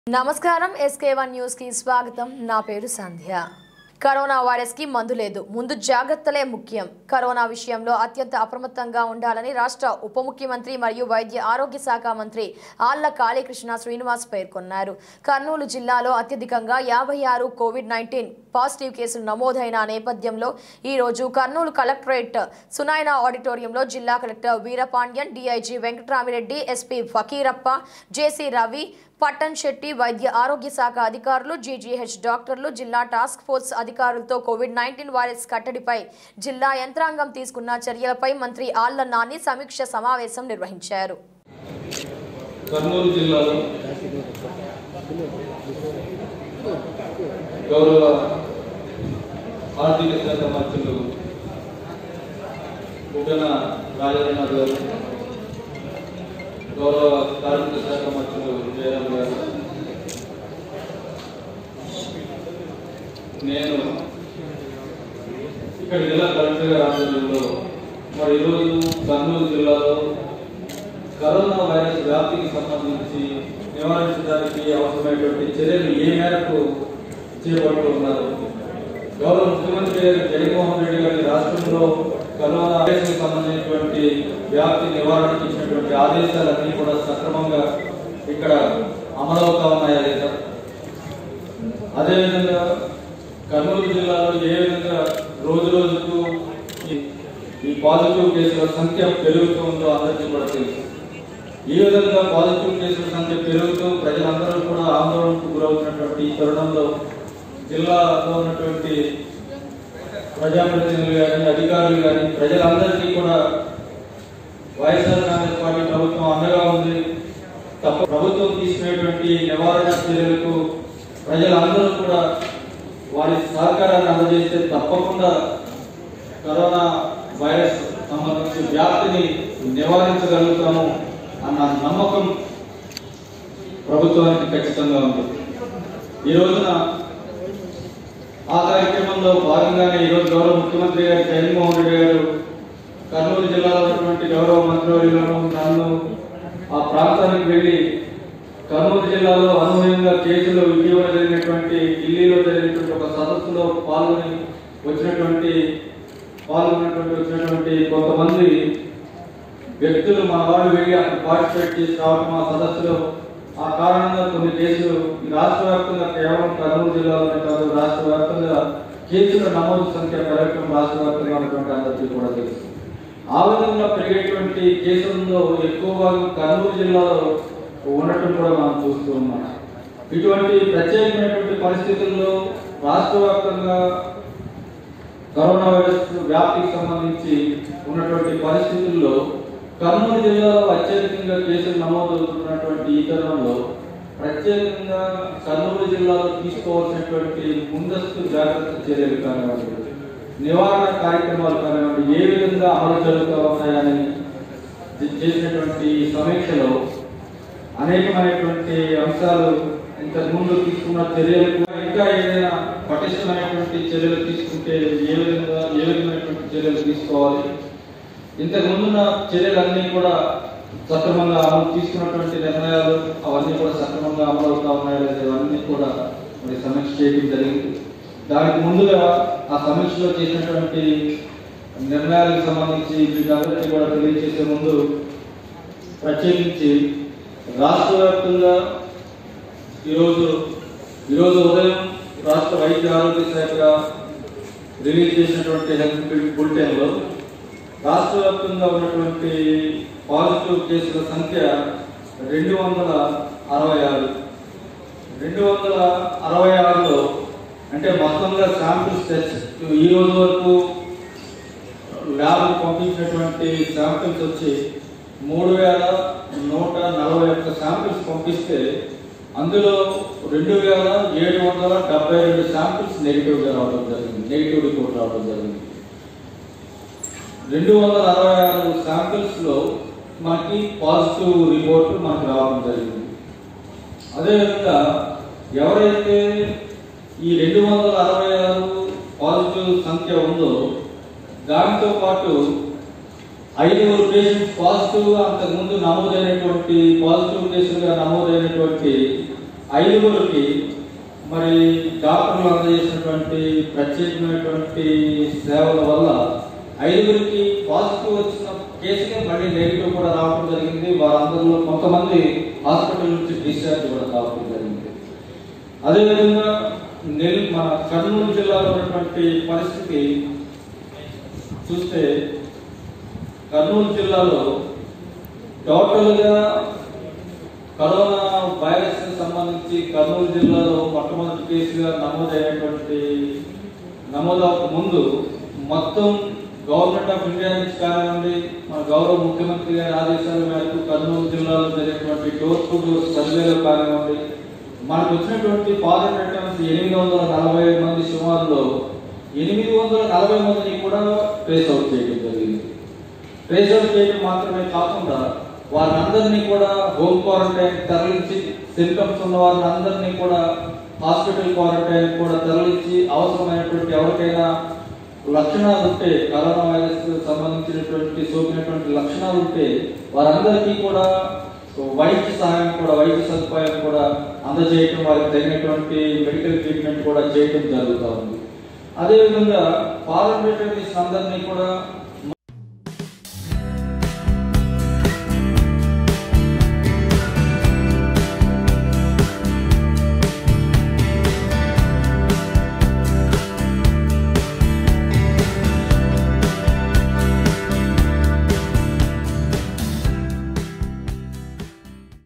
నమస్కారం SK one news కి స్వాగతం నా పేరు సంధ్య కరోనా వైరస్ కి మందు లేదు ముందు జాగ్రత్తలే ముఖ్యం కరోనా విషయంలో అత్యంత అప్రమత్తంగా ఉండాలని రాష్ట్ర ఉప ముఖ్యమంత్రి మరియు వైద్య ఆరోగ్య శాఖ మంత్రి ఆళ్ల కాళీకృష్ణ శ్రీనివాస్ పేర్కొన్నారు కర్నూలు జిల్లాలో అత్యధికంగా యాభై ఆరు కోవిడ్ నైన్టీన్ పాజిటివ్ కేసులు నమోదైన నేపథ్యంలో ఈ రోజు కర్నూలు కలెక్టరేట్ సునాయన ఆడిటోరియంలో జిల్లా collector Veerapandian DIG Venkatramireddy SP Fakirappa JC Ravi Pattan Shetty వైద్య ఆరోగ్య శాఖ అధికారులు జీజీహెచ్ డాక్టర్లు జిల్లా టాస్క్ ఫోర్స్ అధికారులతో కోవిడ్ నైన్టీన్ వైరస్ కట్టడిపై జిల్లా యంత్రాంగం తీసుకున్న చర్యలపై మంత్రి ఆళ్ల నాని సమీక్ష సమావేశం నిర్వహించారు కర్నూలు జిల్లాలో గౌరవ ఆర్థిక శాఖ మంత్రులు బుగ్గన రాజేంద్రనాథ్ గారు గౌరవ కార్మిక శాఖ మంత్రులు జయరామ్ గారు నేను ఇక్కడ జిల్లా కలెక్టర్ గారి ఆధ్వర్యంలో మరి ఈరోజు కర్నూలు జిల్లాలో కరోనా వైరస్ వ్యాప్తికి సంబంధించి నివారించడానికి అవసరమైనటువంటి చర్యలు ఏ మేరకు చేపడుతున్నారు గౌరవ ముఖ్యమంత్రి గారు జగన్మోహన్ రెడ్డి గారి రాష్ట్రంలో కరోనా వైరస్ కి సంబంధించినటువంటి వ్యాప్తి నివారణకు ఇచ్చినటువంటి ఆదేశాలన్నీ కూడా సక్రమంగా ఇక్కడ అమలవుతా ఉన్నాయా లేదా అదేవిధంగా కర్నూలు జిల్లాలో ఏ విధంగా రోజు రోజుకు ఈ- ఈ పాజిటివ్ కేసుల సంఖ్య పెరుగుతుందో అందరికీ కూడా తెలుసు ఈ విధంగా పాజిటివ్ కేసుల సంఖ్య పెరుగుతూ ప్రజలందరూ కూడా ఆందోళనకు గురవుతున్నటువంటి ఈ తరుణంలో జిల్లాలో ఉన్నటువంటి ప్రజాప్రతినిధులు కానీ అధికారులు కానీ ప్రజలందరికీ కూడా వైఎస్ఆర్ కాంగ్రెస్ పార్టీ ప్రభుత్వం అండగా ఉంది తప్ప ప్రభుత్వం తీసుకునేటువంటి నివారణ చర్యలకు ప్రజలందరూ కూడా వారి సహకారాన్ని అందజేస్తే తప్పకుండా కరోనా వైరస్ సంబంధించి వ్యాప్తిని నివారించగలుగుతాము అన్న నమ్మకం ప్రభుత్వానికి ఖచ్చితంగా ఉంది ఈ రోజున ఆ కార్యక్రమంలో భాగంగానే ఈరోజు గౌరవ ముఖ్యమంత్రి గారు జగన్మోహన్ రెడ్డి గారు కర్నూలు జిల్లాలో ఉన్నటువంటి గౌరవ మంత్రివర్యులను నన్ను ఆ ప్రాంతానికి వెళ్ళి కర్నూలు జిల్లాలో అనూహ్యంగా కేసులు ఇటీవల జరిగినటువంటి ఢిల్లీలో జరిగినటువంటి ఒక సదస్సులో పాల్గొని వచ్చినటువంటి పాల్గొన్నటువంటి వచ్చినటువంటి కొంతమంది వ్యక్తులు మన వాళ్ళు వెళ్ళి అక్కడ పార్టిసిపేట్ చేసి రావడం ఆ సదస్సులో ఆ కారణంగా కొన్ని కేసులు ఈ రాష్ట్ర వ్యాప్తంగా కేవలం కర్నూలు జిల్లాలోనే కాదు రాష్ట్ర వ్యాప్తంగా కేసుల నమోదు సంఖ్య పెరగడం రాష్ట్ర వ్యాప్తంగా ఉన్నటువంటి అందరికీ కూడా తెలుసు ఆ విధంగా పెరిగేటువంటి కేసుల్లో ఎక్కువ భాగం కర్నూలు జిల్లాలో ఉండటం కూడా మనం చూస్తూ ఉన్నాం ఇటువంటి ప్రత్యేకమైనటువంటి పరిస్థితుల్లో రాష్ట్ర వ్యాప్తంగా కరోనా వైరస్ వ్యాప్తికి సంబంధించి ఉన్నటువంటి పరిస్థితుల్లో కర్నూలు జిల్లాలో అత్యధికంగా కేసులు నమోదవుతున్నటువంటి ఈ తరుణంలో ప్రత్యేకంగా కర్నూలు జిల్లాలో తీసుకోవాల్సినటువంటి ముందస్తు జాగ్రత్త చర్యలు కానివ్వండి నివారణ కార్యక్రమాలు కానివ్వండి ఏ విధంగా అమలు జరుగుతూ ఉన్నాయని చే- చేసినటువంటి ఈ సమీక్షలో అనేకమైనటువంటి అంశాలు ఇంతకు ముందు తీసుకున్న చర్యలకు ఇంకా ఏదైనా పటిష్టమైనటువంటి చర్యలు తీసుకుంటే ఏ విధంగా ఏ విధమైనటువంటి చర్యలు తీసుకోవాలి ఇంతకు ముందున్న చర్యలన్నీ కూడా సక్రమంగా అమలు తీసుకున్నటువంటి నిర్ణయాలు అవన్నీ కూడా సక్రమంగా అమలు అవుతా ఉన్నాయో లేదో ఇవన్నీ కూడా మరి సమీక్ష చేయడం జరిగింది దానికి ముందుగా ఆ సమీక్షలో చేసినటువంటి నిర్ణయాలకు సంబంధించి వీటందరికీ కూడా తెలియజేసే ముందు ప్రత్యేకించి రాష్ట్ర వ్యాప్తంగా ఈరోజు ఈరోజు ఉదయం రాష్ట్ర వైద్య ఆరోగ్య శాఖ రిలీజ్ చేసినటువంటి హెల్త్ బులెటిన్లో రాష్ట్ర వ్యాప్తంగా ఉన్నటువంటి పాజిటివ్ కేసుల సంఖ్య రెండు వందల అరవై ఆరు రెండు వందల అరవై ఆరులో అంటే మొత్తంగా శాంపిల్స్ టెస్ట్ ఈ రోజు వరకు ల్యాబ్ పంపించినటువంటి శాంపిల్స్ వచ్చి మూడు వేల నూట నలభై ఒక్క శాంపిల్స్ పంపిస్తే అందులో రెండు వేల ఏడు వందల డెబ్బై రెండు శాంపిల్స్ నెగిటివ్గా రావడం జరిగింది నెగిటివ్ రిపోర్ట్ రావడం జరిగింది రెండు వందల అరవై ఆరు శాంపిల్స్ లో మనకి పాజిటివ్ రిపోర్ట్ మనకు రావడం జరిగింది అదేవిధంగా ఎవరైతే ఈ రెండు వందల అరవై ఆరు పాజిటివ్ సంఖ్య ఉందో దానితో పాటు ఐదుగురు పేషెంట్స్ పాజిటివ్ గా అంతకుముందు నమోదైనటువంటి పాజిటివ్ కేసులుగా నమోదైనటువంటి ఐదుగురికి మరి డాక్టర్లు అందజేసినటువంటి ప్రత్యేకమైనటువంటి సేవల వల్ల ఐదుగురికి పాజిటివ్ వచ్చిన కేసుకే మళ్ళీ నెగిటివ్ కూడా రావడం జరిగింది వారందరిలో కొంతమంది హాస్పిటల్ నుంచి డిశ్చార్జ్ కూడా కావడం జరిగింది అదేవిధంగా నెల్ మన కర్నూలు జిల్లాలో ఉన్నటువంటి పరిస్థితి చూస్తే కర్నూలు జిల్లాలో టోటల్గా కరోనా వైరస్ కి సంబంధించి కర్నూలు జిల్లాలో మొట్టమొదటి కేసుగా నమోదైనటువంటి నమోదవక ముందు మొత్తం గవర్నమెంట్ ఆఫ్ ఇండియా నుంచి కానివ్వండి మన గౌరవ ముఖ్యమంత్రి గారి ఆదేశాల మేరకు కర్నూలు జిల్లాలో జరిగినటువంటి డోర్ టు డోర్ సర్వేలో కానివ్వండి మనకు వచ్చినటువంటి పాజిటివ్ రిటర్న్స్ ఎనిమిది వందల నలభై మంది సుమారులో ఎనిమిది వందల నలభై మందిని కూడా ట్రేస్ అవుట్ చేయడం జరిగింది ట్రేస్ అవుట్ చేయడం మాత్రమే కాకుండా వారందరినీ కూడా హోమ్ క్వారంటైన్ తరలించి సింటమ్స్ ఉన్న వారిని అందరినీ కూడా హాస్పిటల్ క్వారంటైన్ కూడా తరలించి అవసరమైనటువంటి ఎవరికైనా లక్షణాలు ఉంటే కరోనా వైరస్ సంబంధించినటువంటి సోకినటువంటి లక్షణాలు ఉంటే వారందరికీ కూడా వైద్య సహాయం కూడా వైద్య సదుపాయం కూడా అందజేయటం వారికి తగినటువంటి మెడికల్ ట్రీట్మెంట్ కూడా చేయటం జరుగుతూ ఉంది అదేవిధంగా ఫారెన్ రిటర్నీస్ అందరినీ కూడా